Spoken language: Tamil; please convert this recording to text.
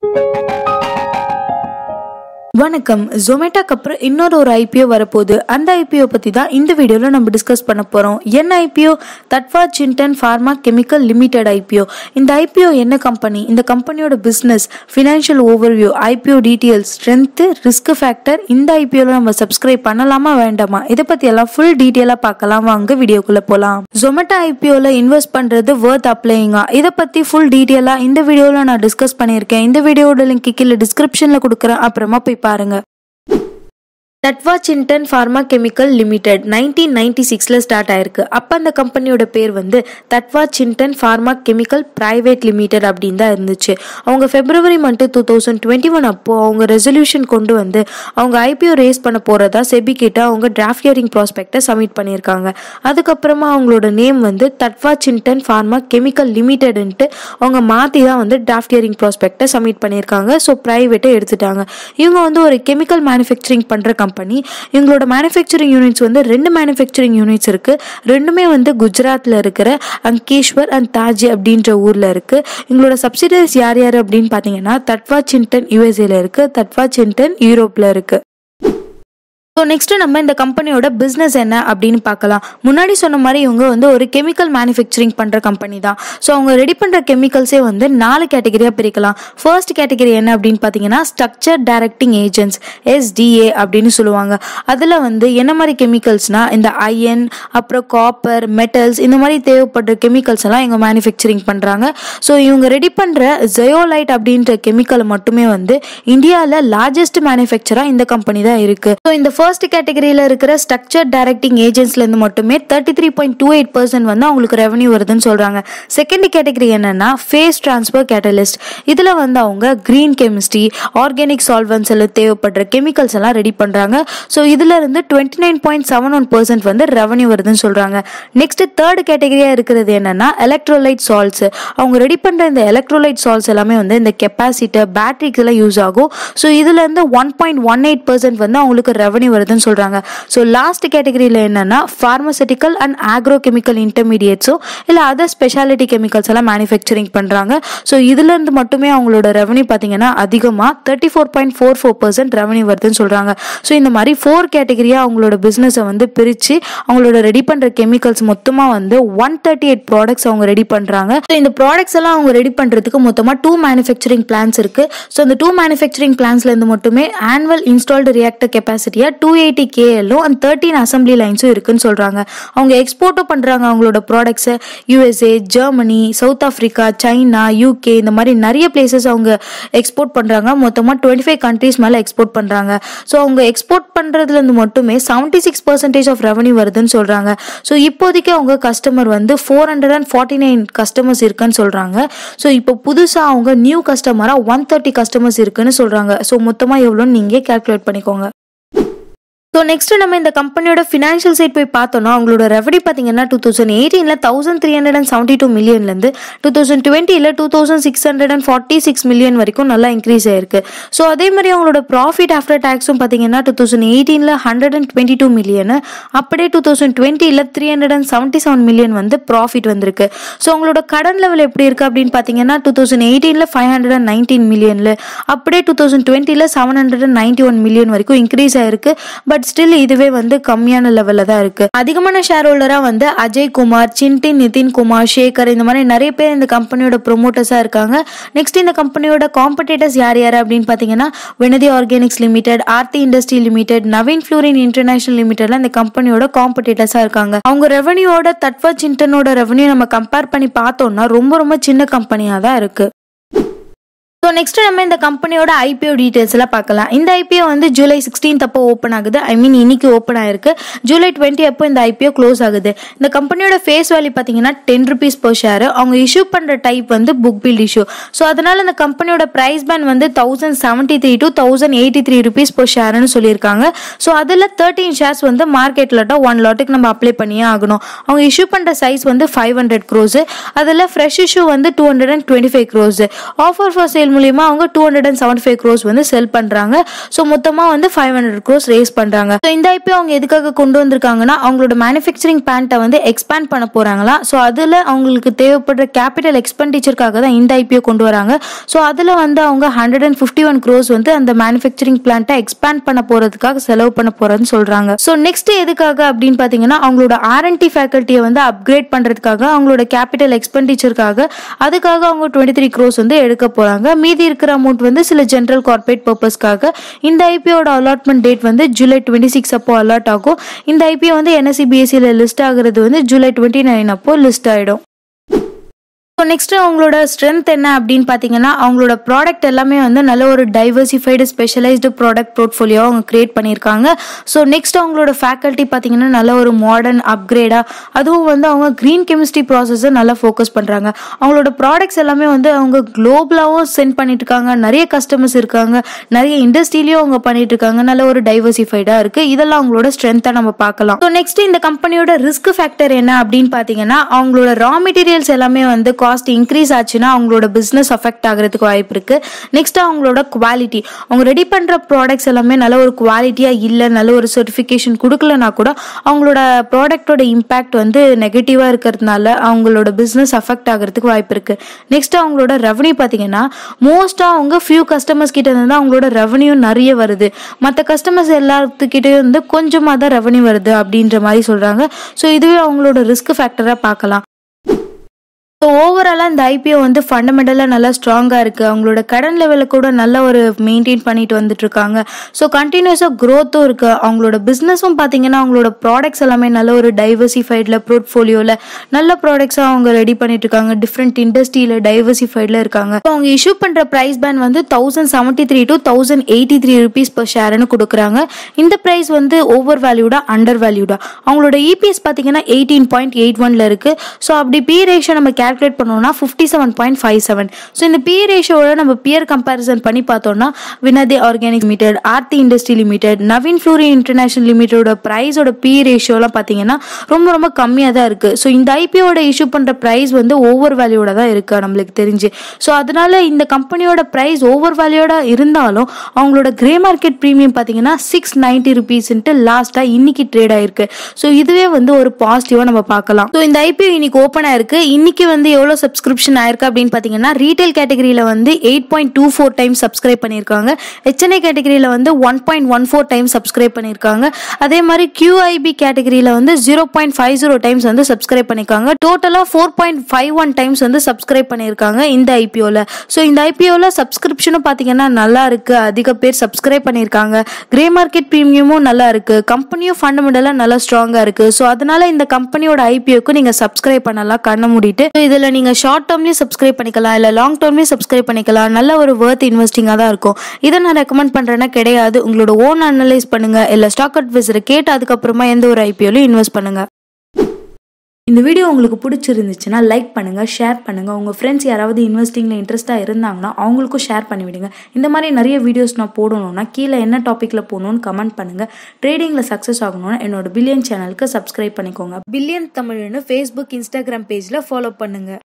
வணக்கம் ஜொமேட்டோக்கு அப்புறம் இன்னொரு ஒரு ஐபிஓ வரப்போகுது அந்த ஐபிஓ பற்றி தான் இந்த வீடியோவில் நம்ம டிஸ்கஸ் பண்ண போகிறோம் என்ன I P O Tatva Chintan pharma chemical limited I P O இந்த ஐபிஓ என்ன கம்பெனி இந்த கம்பெனியோட business financial overview I P O details strength risk factor இந்த ஐபிஓவில் நம்ம சப்ஸ்கிரைப் பண்ணலாமா வேண்டாமா இதை பற்றி எல்லாம் ஃபுல் டீட்டெயிலாக பார்க்கலாம் வாங்க வீடியோக்குள்ளே போகலாம் ஜொமேட்டோ ஐபிஓவில் இன்வெஸ்ட் பண்ணுறது வேர்த் அப்ளையிங்கா இதை பற்றி ஃபுல் டீட்டெயிலாக இந்த வீடியோவில் நான் டிஸ்கஸ் பண்ணியிருக்கேன் இந்த வீடியோட லிங்க் கீழே டிஸ்கிரிப்ஷனில் கொடுக்குறேன் அப்புறமா போய் பாருங்க Tatva Chintan pharma chemical limited nineteen ninety சிக்ஸில் ஸ்டார்ட் ஆயிருக்கு அப்போ அந்த கம்பெனியோட பேர் வந்து Tatva Chintan pharma chemical private limited அப்படின்னு தான் இருந்துச்சு அவங்க February month two thousand twenty one அப்போ அவங்க ரெசல்யூஷன் கொண்டு வந்து அவங்க ஐபிஓ ரேஸ் பண்ண போகிறதா செபி கிட்ட அவங்க டிராஃப்ட் ஹியரிங் ப்ராஸ்பெக்டை சப்மிட் பண்ணியிருக்காங்க அதுக்கப்புறமா அவங்களோட நேம் வந்து தட்வா சின்டன் ஃபார்மா கெமிக்கல் லிமிடெட்ன்ட்டு அவங்க மாற்றி தான் வந்து டிராஃப்ட் ஹியரிங் ப்ராஸ்பெக்டை சப்மிட் பண்ணியிருக்காங்க ஸோ ப்ரைவேட்டை எடுத்துட்டாங்க இவங்க வந்து ஒரு கெமிக்கல் மேனுஃபேக்சரிங் பண்ணுற கம்பெனி இவங்களோட மேனுஃபேக்சரிங் யூனிட்ஸ் வந்து ரெண்டு மேனுஃபேக்சரிங் யூனிட்ஸ் இருக்கு ரெண்டுமே வந்து குஜராத்தில் இருக்கிற அங்கேஷ்வர் அண்ட் தாஜி அப்படின்ற ஊரில் இருக்கு இவங்களோட சப்சிடரிஸ் யார் யார் அப்படின்னு பார்த்தீங்கன்னா தட்வா சின்டன் யூஎஸ்ஏல இருக்கு தட்வா சின்டன் யூரோப்பில் இருக்கு ஸோ நெக்ஸ்ட் நம்ம இந்த கம்பெனியோட பிஸ்னஸ் என்ன அப்படின்னு பார்க்கலாம் முன்னாடி சொன்ன மாதிரி இவங்க வந்து ஒரு கெமிக்கல் மேனுஃபேக்சரிங் பண்ணுற கம்பெனி தான் ஸோ அவங்க ரெடி பண்ணுற கெமிக்கல்ஸே வந்து நாலு கேட்டகரியாக பிரிக்கலாம் ஃபர்ஸ்ட் கேட்டகரி என்ன அப்படின்னு பார்த்தீங்கன்னா ஸ்ட்ரக்சர் டைரக்டிங் ஏஜென்ட்ஸ் எஸ்டிஏ அப்படின்னு சொல்லுவாங்க அதில் வந்து என்ன மாதிரி கெமிக்கல்ஸ்னா இந்த அயன் அப்புறம் காப்பர் மெட்டல்ஸ் இந்த மாதிரி தேவைப்படுற கெமிக்கல்ஸ் எல்லாம் இவங்க மேனுஃபேக்சரிங் பண்ணுறாங்க ஸோ இவங்க ரெடி பண்ணுற ஜெயோலைட் அப்படின்ற கெமிக்கல் மட்டுமே வந்து இந்தியாவில் லார்ஜஸ்ட் மேனுஃபேக்சராக இந்த கம்பெனி தான் இருக்குது ஸோ இந்த ஃபர்ஸ்ட் கேட்டகரியில் இருக்கிற ஸ்ட்ரக்சர் டைரக்டிங் ஏஜென்ட்ஸ்லேருந்து மட்டுமே thirty three point two eight percent வந்து அவங்களுக்கு ரெவன்யூ வருதுன்னு சொல்கிறாங்க செகண்ட் கேட்டகரி என்னன்னா ஃபேஸ் ட்ரான்ஸ்ஃபர் கேட்டலிஸ்ட் இதில் வந்து அவங்க க்ரீன் கெமிஸ்ட்ரி ஆர்கானிக் சால்வன்ஸ் எல்லாம் தேவைப்படுற கெமிக்கல்ஸ் எல்லாம் ரெடி பண்ணுறாங்க ஸோ இதில் இருந்து twenty nine point seven one percent வந்து ரெவன்யூ வருதுன்னு சொல்கிறாங்க நெக்ஸ்ட் தேர்ட் கேட்டகரியாக இருக்கிறது என்னன்னா எலக்ட்ரோலைட் சால்ட்ஸ் அவங்க ரெடி பண்ணுற இந்த எலக்ட்ரோலைட் சால்ட்ஸ் எல்லாமே வந்து இந்த கெப்பாசிட்டர் பேட்டரிக்கு எல்லாம் யூஸ் ஆகும் ஸோ இதுலேருந்து one point one eight percent வந்து அவங்களுக்கு ரெவன்யூ வருதுன்னு சொல்கிறாங்க ஸோ லாஸ்ட் கேட்டகரியில் என்னன்னா ஃபார்மசூட்டிக்கல் அண்ட் ஆக்ரோ கெமிக்கல் இன்டர்மீடியேட்ஸோ இல்லை அதர் ஸ்பெஷாலிட்டி கெமிக்கல்ஸ் எல்லாம் மேனுஃபேக்சரிங் பண்ணுறாங்க ஸோ இதுலேருந்து மட்டுமே அவங்களோட ரெவன்யூ பார்த்தீங்கன்னா அதிகமாக thirty four point four four percent revenue வருதுன்னு சொல்கிறாங்க ஸோ இந்த மாதிரி ஃபோர் கேட்டகரியாக அவங்களோட பிஸ்னஸை வந்து பிரித்து அவங்களோட ரெடி பண்ணுற கெமிக்கல்ஸ் மொத்தமாக வந்து ஒன் தேர்ட்டி எயிட் ப்ராடக்ட்ஸ் அவங்க ரெடி பண்ணுறாங்க ஸோ இந்த ப்ராடக்ட்ஸ் எல்லாம் அவங்க ரெடி பண்ணுறதுக்கு மொத்தமாக டூ மேனுஃபேக்சரிங் பிளான்ஸ் இருக்குது ஸோ இந்த டூ மேனுஃபேக்சரிங் பிளான்ஸ்லேருந்து மட்டுமே ஆனுவல் இன்ஸ்டால்டு ரியாக்டர் கெப்பாசிட்டியாக டூ எயிட்டி கேஎல்லும் அண்ட் தேர்ட்டின் அசம்பிளி லைன்ஸும் இருக்குன்னு சொல்கிறாங்க அவங்க எக்ஸ்போர்ட்டும் பண்ணுறாங்க அவங்களோட ப்ராடக்ட்ஸை USA Germany South Africa China UK இந்த மாதிரி நிறைய பிளேசஸ் அவங்க எக்ஸ்போர்ட் பண்ணுறாங்க மொத்தமாக டுவெண்ட்டி ஃபைவ் கண்ட்ரீஸ் மேலே எக்ஸ்போர்ட் பண்ணுறாங்க ஸோ அவங்க எக்ஸ்போர்ட் பண்ணுறதுலேருந்து மட்டுமே seventy six percentage of revenue வருதுன்னு சொல்கிறாங்க ஸோ இப்போதைக்கு அவங்க கஸ்டமர் வந்து four hundred and forty nine customers இருக்குன்னு சொல்கிறாங்க ஸோ இப்போ புதுசாக அவங்க நியூ கஸ்டமராக ஒன் தேர்ட்டி கஸ்டமர்ஸ் இருக்குன்னு சொல்கிறாங்க ஸோ மொத்தமாக எவ்வளோன்னு நீங்கள் கேல்குலேட் பண்ணிக்கோங்க ஸோ நெக்ஸ்ட் நம்ம இந்த கம்பெனியோட ஃபினான்ஷியல் சைட் போய் பார்த்தோம்னா அவங்களோட ரெவன்யூ பார்த்தீங்கன்னா டூ தௌசண்ட் எயிட்டீனில் thousand three hundred and seventy two மில்லியன்லேருந்து டூ தௌசண்ட் டுவெண்ட்டியில் two thousand six hundred and forty six million வரைக்கும் நல்லா இன்க்ரீஸ் ஆயிருக்கு ஸோ அதே மாதிரி அவங்களோட ப்ராஃபிட் ஆஃப்டர் டேக்ஸும் பார்த்தீங்கன்னா டூ தௌசண்ட் எயிட்டீனில் hundred and twenty two million அப்படியே டூ தௌசண்ட் டுவெண்ட்டியில் three hundred and seventy seven million வந்து ப்ராஃபிட் வந்திருக்கு ஸோ அவங்களோட கடன் லெவல் எப்படி இருக்குது அப்படின்னு பார்த்தீங்கன்னா டூ தௌசண்ட் எயிட்டீனில் ஃபைவ் ஹண்ட்ரட் அண்ட் நைன்டீன் மில்லியனில் அப்படியே டூ தௌசண்ட் டுவெண்ட்டியில் seven hundred and ninety one million வரைக்கும் இன்க்ரீஸ் ஆயிருக்கு பட் ஸ்டில் இதுவே வந்து கம்மியான லெவலில் தான் இருக்கு அதிகமான ஷேர் ஹோல்டராக வந்து அஜய் குமார் சின்டின் நிதின் குமார் சேகர் இந்த மாதிரி நிறைய பேர் இந்த கம்பெனியோட ப்ரொமோட்டர்ஸாக இருக்காங்க நெக்ஸ்ட் இந்த கம்பெனியோட காம்படேட்டர்ஸ் யார் யார் அப்படின்னு பார்த்தீங்கன்னா Vinati Organics Limited Aarti Industry Limited Navin Fluorine International லிமிடெட்ல இந்த கம்பெனியோட காம்படேட்டர்ஸாக இருக்காங்க அவங்க ரெவன்யூவோட தட்வா சின்டனோட ரெவன்யூ நம்ம கம்பேர் பண்ணி பார்த்தோம்னா ரொம்ப ரொம்ப சின்ன கம்பெனியாக தான் இருக்கு ஸோ நெக்ஸ்ட் நம்ம இந்த கம்பெனியோட ஐபிஓ டீடைல்ஸ் எல்லாம் பார்க்கலாம் இந்த ஐபிஓ வந்து ஜூலை சிக்ஸ்டீன்த் அப்போ ஓப்பன் ஆகுது ஐ மீன் இன்னைக்கு ஓப்பன் ஆயிருக்கு ஜூலை டுவெண்ட்டி அப்போ இந்த ஐபிஓ க்ளோஸ் ஆகுது இந்த கம்பெனியோட ஃபேஸ் வேல்யூ பார்த்தீங்கன்னா டென் ருபீஸ் per ஷேர் அவங்க இஷ்யூ பண்ணுற டைப் வந்து புக் பில்ட் இஷ்யூ ஸோ அதனால இந்த கம்பெனியோட ப்ரைஸ் பேன் வந்து thousand seventy three to thousand eighty three rupees per ஷேர்னு சொல்லியிருக்காங்க ஸோ அதில் தேர்ட்டின் ஷேர்ஸ் வந்து மார்க்கெட் லாட்டா ஒன் லாட்டுக்கு நம்ம அப்ளை பண்ணியே ஆகணும் அவங்க இஷ்யூ பண்ணுற சைஸ் வந்து ஃபைவ் ஹண்ட்ரட் க்ரோஸ் அதில் ஃப்ரெஷ் இஷ்யூ வந்து two hundred and twenty five crores offer for sale மூலியமா அவங்க two hundred and seventy five crores வந்து செல் பண்றாங்க ஸோ மொத்தமா வந்து ஃபைவ் ஹண்ட்ரட் க்ரோஸ் ரேஸ் பண்றாங்க ஸோ இந்த ஐபிஓ அவங்க எதுக்காக கொண்டு வந்திருக்காங்கன்னா அவங்களோட மேனுஃபேக்சரிங் பிளான்ட்டை வந்து எக்ஸ்பேண்ட் பண்ண போறாங்களா ஸோ அதுல அவங்களுக்கு தேவைப்படுற கேபிட்டல் எக்ஸ்பெண்டிச்சருக்காக தான் இந்த ஐபிஓ கொண்டு வராங்க ஸோ அதுல வந்து அவங்க hundred and fifty one crores வந்து அந்த மேனுஃபேக்சரிங் பிளான்ட்டை எக்ஸ்பேண்ட் பண்ண போறதுக்காக செலவு பண்ண போறதுன்னு சொல்றாங்க ஸோ நெக்ஸ்ட் எதுக்காக அப்படின்னு பாத்தீங்கன்னா அவங்களோட ஆர்என்டி ஃபேக்கல்ட்டியை வந்து அப்கிரேட் பண்றதுக்காக அவங்களோட கேபிட்டல் எக்ஸ்பெண்டிச்சருக்காக அதுக்காக அவங்க டுவெண்ட்டி த்ரீ க்ரோஸ் வந்து எடுக்க போறாங்க மீதி இருக்கிற அமௌண்ட் வந்து சில ஜென்ரல் கார்பரேட் பர்பஸ்க்காக இந்த ஐபிஓட அலாட்மெண்ட் டேட் வந்து ஜூலை டுவெண்ட்டி சிக்ஸ் அப்போ அலாட் ஆகும் இந்த ஐபிஓ வந்து என்எஸ்சி பிஎஸ்சியில் லிஸ்ட் ஆகுறது வந்து ஜூலை டுவெண்ட்டி நைன் அப்போ லிஸ்ட் ஆயிடும் ஸோ நெக்ஸ்ட் அவங்களோட ஸ்ட்ரென்த் என்ன அப்படின்னு பார்த்தீங்கன்னா அவங்களோட ப்ராடக்ட் எல்லாமே வந்து நல்ல ஒரு டைவர்சிஃபைடு ஸ்பெஷலைஸ்டு ப்ராடக்ட் போர்ட்ஃபோலியோ அவங்க கிரியேட் பண்ணியிருக்காங்க ஸோ நெக்ஸ்ட் அவங்களோட ஃபேக்கல்ட்டி பார்த்தீங்கன்னா நல்ல ஒரு மாடர்ன் அப்கிரேடாக அதுவும் வந்து அவங்க க்ரீன் கெமிஸ்ட்ரி ப்ராசஸை நல்லா ஃபோக்கஸ் பண்ணுறாங்க அவங்களோட ப்ராடக்ட்ஸ் எல்லாமே வந்து அவங்க குளோபலாகவும் சென்ட் பண்ணிட்டு இருக்காங்க நிறைய கஸ்டமர்ஸ் இருக்காங்க நிறைய இண்டஸ்ட்ரியிலையும் அவங்க பண்ணிட்டு இருக்காங்க நல்ல ஒரு டைவர்சிஃபைடாக இருக்கு இதெல்லாம் அவங்களோட ஸ்ட்ரென்த்தை நம்ம பார்க்கலாம் ஸோ நெக்ஸ்ட் இந்த கம்பெனியோட ரிஸ்க் ஃபேக்டர் என்ன அப்படின்னு பார்த்தீங்கன்னா அவங்களோட ரா மெட்டீரியல்ஸ் எல்லாமே வந்து காஸ்ட் இன்க்ரீஸ் ஆச்சுன்னா அவங்களோட பிஸ்னஸ் அஃபெக்ட் ஆகிறதுக்கு வாய்ப்பு இருக்கு நெக்ஸ்ட் அவங்களோட குவாலிட்டி அவங்க ரெடி பண்ற ப்ராடக்ட்ஸ் எல்லாமே நல்ல ஒரு குவாலிட்டியா இல்லை நல்ல ஒரு சர்டிஃபிகேஷன் கொடுக்கலனா கூட அவங்களோட ப்ராடக்டோட இம்பாக்ட் வந்து நெகட்டிவா இருக்கிறதுனால அவங்களோட பிஸ்னஸ் அஃபெக்ட் ஆகிறதுக்கு வாய்ப்பு இருக்கு நெக்ஸ்ட் அவங்களோட ரெவன்யூ பார்த்தீங்கன்னா மோஸ்டா அவங்க ஃபியூ கஸ்டமர்ஸ் கிட்ட இருந்து அவங்களோட ரெவன்யூ நிறைய வருது மற்ற கஸ்டமர்ஸ் எல்லாத்துக்கிட்டே வந்து கொஞ்சமாக தான் ரெவன்யூ வருது அப்படின்ற மாதிரி சொல்றாங்க ஸோ இதுவே அவங்களோட ரிஸ்க் ஃபேக்டராக பார்க்கலாம் ஸோ ஓவராலாக இந்த ஐபிஓ வந்து ஃபண்டமெண்டலாக நல்லா ஸ்ட்ராங்காக இருக்குது அவங்களோட கடன் லெவலில் கூட நல்ல ஒரு மெயின்டைன் பண்ணிட்டு வந்துட்டு இருக்காங்க ஸோ கண்டினியூஸாக க்ரோத்தும் இருக்குது அவங்களோட பிஸ்னஸும் பார்த்தீங்கன்னா அவங்களோட ப்ராடக்ட்ஸ் எல்லாமே நல்ல ஒரு டைவர்சிஃபைடில் போர்ட்ஃபோலியோவில் நல்ல ப்ராடக்ட்ஸாக அவங்க ரெடி பண்ணிட்டு இருக்காங்க டிஃப்ரெண்ட் இண்டஸ்ட்ரியில் டைவர்சிஃபைடில் இருக்காங்க ஸோ அவங்க இஷ்யூ பண்ணுற ப்ரைஸ் பேன் வந்து thousand seventy three to thousand eighty three rupees per ஷேர்னு கொடுக்குறாங்க இந்த ப்ரைஸ் வந்து ஓவர் வேல்யூடா அண்டர் வேல்யூடா அவங்களோட இபிஎஸ் பார்த்தீங்கன்னா எயிட்டீன் பாயிண்ட் எயிட் ஒன்ல இருக்குது ஸோ அப்படி பி ரேஷியோ நம்ம கேல்குலேட் பண்ணோம்னா fifty seven point five seven so இந்த பி ரேஷியோட நம்ம பியர் கம்பேரிசன் பண்ணி பார்த்தோம்னா Vinati Organic Limited Aarti Industry Limited Navin Fluorine International லிமிடெடோட ப்ரைஸோட பி ரேஷியோலாம் பார்த்தீங்கன்னா ரொம்ப ரொம்ப கம்மியாக தான் இருக்குது ஸோ இந்த ஐபிஓட இஷ்யூ பண்ணுற ப்ரைஸ் வந்து ஓவர் வேல்யூட தான் இருக்கு நம்மளுக்கு தெரிஞ்சு ஸோ அதனால இந்த கம்பெனியோட ப்ரைஸ் ஓவர் வேல்யூட இருந்தாலும் அவங்களோட கிரே மார்க்கெட் ப்ரீமியம் பார்த்தீங்கன்னா சிக்ஸ் நைன்டி ருபீஸ்ன்ட்டு லாஸ்ட்டாக இன்னைக்கு ட்ரேட் ஆயிருக்கு ஸோ இதுவே வந்து ஒரு பாசிட்டிவாக நம்ம பார்க்கலாம் ஸோ இந்த ஐபிஓ இன்னைக்கு ஓப்பன் ஆயிருக்கு இன்னைக்கு வந்து எவ்வளோ சப்ஸ்கிரிப்ஷன் ஆயிருக்கு அப்படின்னு பார்த்தீங்கன்னா ரீட்டைல் கேட்டகரியில் வந்து eight point two four time subscribe பண்ணியிருக்காங்க ஹெச்என்ஐ கேட்டகரியில் வந்து one point one four time subscribe பண்ணியிருக்காங்க அதே மாதிரி கியூஐபி கேட்டகரியில் வந்து zero point five zero times வந்து சப்ஸ்கிரைப் பண்ணியிருக்காங்க டோட்டலாக four point five one times வந்து சப்ஸ்கிரைப் பண்ணியிருக்காங்க இந்த ஐபிஓவில் ஸோ இந்த ஐபிஓவில் சப்ஸ்கிரிப்ஷனும் பார்த்தீங்கன்னா நல்லா இருக்கு அதிக பேர் சப்ஸ்கிரைப் பண்ணியிருக்காங்க கிரே மார்க்கெட் ப்ரீமியமும் நல்லா இருக்கு கம்பெனியும் ஃபண்டமெண்டலாக நல்லா ஸ்ட்ராங்காக இருக்கு ஸோ அதனால இந்த கம்பெனியோட ஐபிஓக்கு நீங்கள் சப்ஸ்கிரைப் பண்ணலாம் கண்ண மூடிட்டு So இதுல நீங்க ஷார்ட் டேர்ம்லயும் சப்ஸ்கிரைப் பண்ணிக்கலாம் இல்ல லாங் டேர்ம்லயும் சப்ஸ்கிரைப் பண்ணிக்கலாம் நல்ல ஒரு வர்த் இன்வெஸ்டிங்கா தான் இருக்கும் இதை நான் ரெக்கமெண்ட் பண்றேன்னா கிடையாது உங்களோட ஓன் அனலைஸ் பண்ணுங்க இல்ல ஸ்டாக் அட்வைசரை கேட்டு அதுக்கப்புறமா எந்த ஒரு ஐபிஓலையும் இன்வெஸ்ட் பண்ணுங்க இந்த வீடியோ உங்களுக்கு பிடிச்சிருந்துச்சுன்னா லைக் பண்ணுங்க ஷேர் பண்ணுங்க உங்க ஃப்ரெண்ட்ஸ் யாராவது இன்வெஸ்டிங்ல இன்ட்ரெஸ்டா இருந்தாங்கன்னா அவங்களுக்கும் ஷேர் பண்ணி விடுங்க இந்த மாதிரி நிறைய வீடியோஸ் நான் போடணும்னா கீழே என்ன டாபிக்ல போகணும்னு கமெண்ட் பண்ணுங்க ட்ரேடிங்ல சக்ஸஸ் ஆகணும்னா என்னோட பில்லியன் சேனலுக்கு சப்ஸ்கிரைப் பண்ணிக்கோங்க பில்லியன் தமிழ்னு ஃபேஸ்புக் இன்ஸ்டாகிராம் பேஜ்ல ஃபாலோ பண்ணுங்க